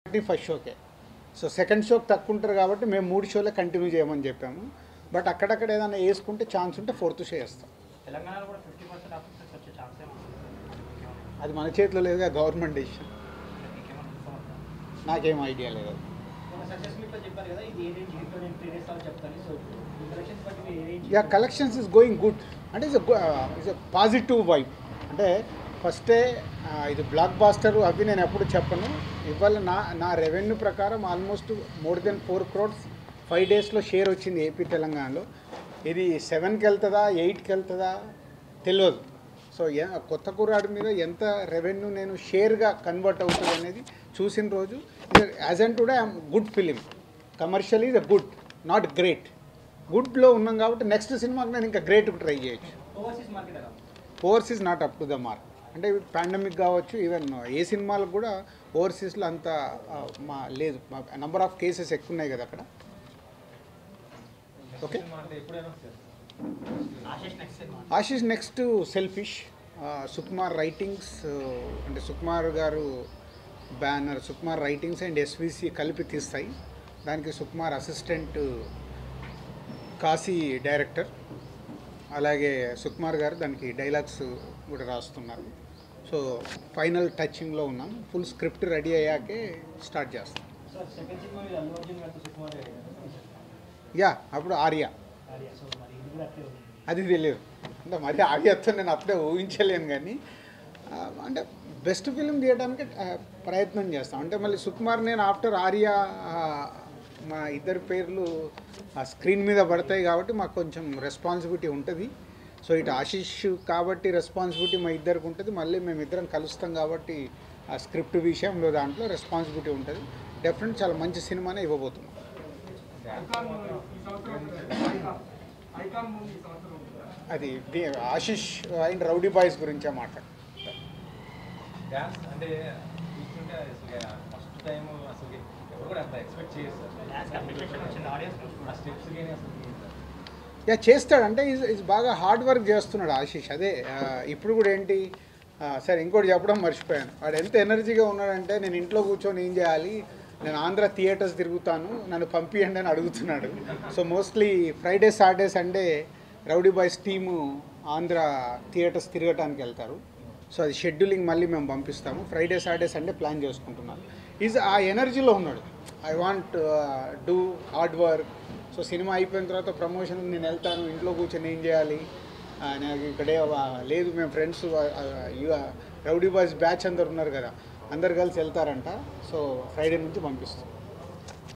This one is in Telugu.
కాబట్టి ఫస్ట్ షోకే సో సెకండ్ షోకి తక్కువ ఉంటారు కాబట్టి మేము మూడు షోలే కంటిన్యూ చేయమని చెప్పాము బట్ అక్కడక్కడ ఏదైనా వేసుకుంటే ఛాన్స్ ఉంటే ఫోర్త్ షో వేస్తాం తెలంగాణలో కూడా ఫిఫ్టీ పర్సెంట్ ఆఫీసర్స్ వచ్చే ఛాన్స్ అది మన చేతిలో లేదుగా గవర్నమెంట్ డెసిషన్ నాకేం ఐడియా లేదు సక్సెస్ మీట్లో చెప్పారు కదా ఇది ఏ రేంజ్ హిట్ నేను త్రీ డేస్ అలా చెప్తాను సో ఇంప్రెషన్స్ బట్టి మీరు ఏ range yeah collections is going good అంటే ఇస్ ఇస్ పాజిటివ్ వైబ్ అంటే ఫస్టే ఆ, ఇది బ్లాక్ బాస్టర్ అవి నేను ఎప్పుడు చెప్పను ఇవాళ నా నా రెవెన్యూ ప్రకారం almost more then four crores five డేస్లో షేర్ వచ్చింది ఏపీ తెలంగాణలో ఇది సెవెన్కి వెళ్తుందా ఎయిట్కి వెళ్తుందా తెలియదు సో ఎ- కొత్త కుర్రాడి మీద ఎంత రెవెన్యూ నేను షేర్గా కన్వర్ట్ అవుతుంది అనేది చూసిన రోజు as and today I'm good film commercial is a good not great గుడ్లో ఉన్నాం కాబట్టి నెక్స్ట్ సినిమాకి నేను ఇంకా గ్రేట్ ట్రై చేయొచ్చు ఓవర్సీస్ మార్కెట్ ఎలా overseas not up to the mark అంటే పాండమిక్ కావచ్చు ఈవెన్ ఏ సినిమాలకు కూడా ఓవర్సీస్లో అంత ఆ, మా లేదు నంబర్ ఆఫ్ కేసెస్ ఎక్కువ ఉన్నాయి కదా అక్కడ ఓకే ఆశిష్ నెక్స్ట్ సినిమా Ashish next selfish Sukumar writings అంటే Sukumar garu banner Sukumar writings and SVC కలిపి తీస్తాయి దానికి సుకుమార్ అసిస్టెంట్ కాశీ డైరెక్టర్ అలాగే సుకుమార్ గారు దానికి డైలాగ్స్ కూడా రాస్తున్నారు సో ఫైనల్ టచింగ్లో ఉన్నాం ఫుల్ స్క్రిప్ట్ రెడీ అయ్యాకే స్టార్ట్ చేస్తాం సార్ సెకండ్ సినిమా మీద అల్లు అర్జున్ గారితో సుకుమార్ గారు యా అప్పుడు ఆర్య ఆర్య సో మరి ఇది కూడా అట్లే ఉంది అది తెలియదు అంటే మరి ఆడియతో నేను అప్పుడే ఊహించలేను కానీ ఆ, అంటే బెస్ట్ ఫిలిం తీయడానికి ఆ, ప్రయత్నం చేస్తాం అంటే మళ్ళీ సుకుమార్ నేను ఆఫ్టర్ ఆర్య ఆ, మా ఇద్దరి పేర్లు ఆ స్క్రీన్ మీద పడతాయి కాబట్టి మాకు కొంచెం రెస్పాన్సిబిలిటీ ఉంటుంది సో ఇటు ఆశీష్ కాబట్టి రెస్పాన్సిబిలిటీ మా ఇద్దరికి ఉంటుంది మళ్ళీ మేము ఇద్దరం కలుస్తాం కాబట్టి ఆ స్క్రిప్ట్ విషయంలో దాంట్లో రెస్పాన్సిబిలిటీ ఉంటుంది డెఫినెట్ చాలా మంచి సినిమానే ఇవ్వబోతున్నాం అది ది- ఆశీష్ అండ్ రౌడీ బాయ్స్ గురించే మాట్లాడు డ్యాన్స్ అంటే చూస్తుంటే అసలు ఫస్ట్ టైం అసలు ఎవరు కూడా అంత ఎక్స్పెక్ట్ చేయరు సార్ డాన్స్ అప్లికేషన్ వచ్చింది ఆడియన్స్ ఆ స్టెప్స్ కానీ అసలు యా చేస్తాడు అంటే ఈజ్ ఈజ్ బాగా హార్డ్ వర్క్ చేస్తున్నాడు ఆశీష్ అదే ఆ, ఇప్పుడు కూడా ఏంటి ఆ, సరే ఇంకోటి చెప్పడం మర్చిపోయాను వాడు ఎంత ఎనర్జీగా ఉన్నాడంటే నేను ఇంట్లో కూర్చొని ఏం చేయాలి నేను ఆంధ్ర థియేటర్స్ తిరుగుతాను నన్ను పంపియండి అని అడుగుతున్నాడు so mostly Friday Saturday Sunday rowdy boys team Andhra theatres తిరగటానికి వెళ్తారు సో అది షెడ్యూలింగ్ మళ్ళీ మేము పంపిస్తాము ఫ్రైడే సాటర్డే సండే ప్లాన్ చేసుకుంటున్నాను ఈజ్ ఆ ఎనర్జీలో ఉన్నాడు I want do hard work so సినిమా అయిపోయిన తర్వాత ప్రమోషన్ నేను వెళ్తాను ఇంట్లో కూర్చొని ఏం చేయాలి ఆ, నాకు ఇక్కడే ఆ, లేదు మేము ఫ్రెండ్స్ రౌడీ బాయ్స్ బ్యాచ్ అందరు ఉన్నారు కదా అందరు కలిసి వెళ్తారంట సో ఫ్రైడే నుంచి పంపిస్తాం